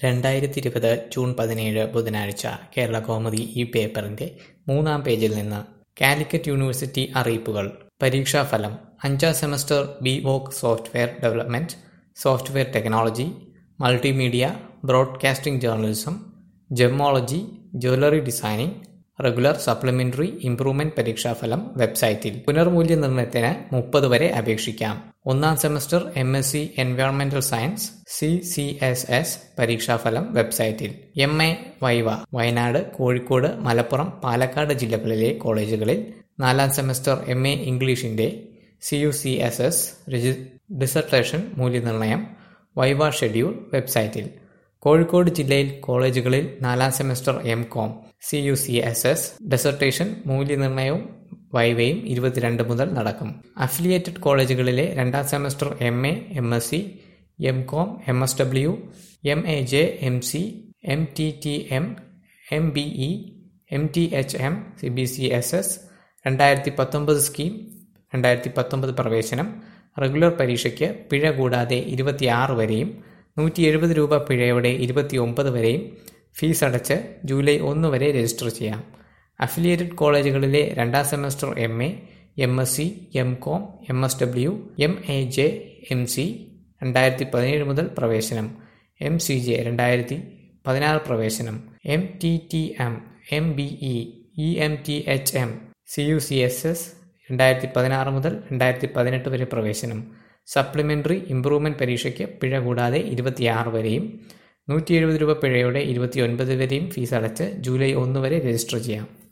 രണ്ടായിരത്തി ഇരുപത് ജൂൺ പതിനേഴ് ബുധനാഴ്ച കേരള കൗമുദി ഈ പേപ്പറിന്റെ മൂന്നാം പേജിൽ നിന്ന് കാലിക്കറ്റ് യൂണിവേഴ്സിറ്റി അറിയിപ്പുകൾ പരീക്ഷാഫലം അഞ്ചാം semester B Voc software development software technology multimedia broadcasting journalism gemmology jewellery designing regular supplementary improvement പരീക്ഷാഫലം വെബ്സൈറ്റിൽ പുനർമൂല്യനിർണ്ണയത്തിന് മുപ്പത് വരെ അപേക്ഷിക്കാം ഒന്നാം സെമസ്റ്റർ എം എസ് സി എൻവയോൺമെന്റൽ science C C S S പരീക്ഷാഫലം വെബ്സൈറ്റിൽ M A viva Wayanad Kozhikode Malappuram Palakkad ജില്ലകളിലെ കോളേജുകളിൽ നാലാം സെമസ്റ്റർ എം എ ഇംഗ്ലീഷിന്റെ C U C S S dissertation മൂല്യനിർണ്ണയം വൈവ ഷെഡ്യൂൾ വെബ്സൈറ്റിൽ കോഴിക്കോട് ജില്ലയിൽ കോളേജുകളിൽ നാലാം semester M com C U C S S dissertation മൂല്യനിർണ്ണയവും വൈവയും ഇരുപത്തിരണ്ട് മുതൽ നടക്കും അഫിലിയേറ്റഡ് കോളേജുകളിലെ രണ്ടാം semester M A M S C M Com M S W M A J M C M T T M M B E M T H M C B C S S രണ്ടായിരത്തി പത്തൊമ്പത് scheme രണ്ടായിരത്തി പത്തൊമ്പത് പ്രവേശനം regular പരീക്ഷയ്ക്ക് പിഴ കൂടാതെ ഇരുപത്തിയാറ് വരെയും നൂറ്റി എഴുപത് രൂപ പിഴയോടെ ഇരുപത്തി ഒമ്പത് വരെയും ഫീസ് അടച്ച് ജൂലൈ ഒന്ന് വരെ രജിസ്റ്റർ ചെയ്യാം അഫിലിയേറ്റഡ് കോളേജുകളിലെ രണ്ടാം semester M A M S C M Com M S W M A J M C രണ്ടായിരത്തി പതിനേഴ് മുതൽ പ്രവേശനം എം സി ജെ രണ്ടായിരത്തി പതിനാറ് പ്രവേശനം M T T M M B E E M T H M C U C S S രണ്ടായിരത്തി പതിനാറ് മുതൽ രണ്ടായിരത്തി പതിനെട്ട് വരെ പ്രവേശനം സപ്ലിമെന്ററി ഇംപ്രൂവ്മെന്റ് പരീക്ഷയ്ക്ക് പിഴ കൂടാതെ ഇരുപത്തിയാറ് വരെയും നൂറ്റി എഴുപത് രൂപ പിഴയോടെ ഇരുപത്തി ഒൻപത് വരെയും ഫീസ് അടച്ച് ജൂലൈ ഒന്ന് വരെ രജിസ്റ്റർ ചെയ്യാം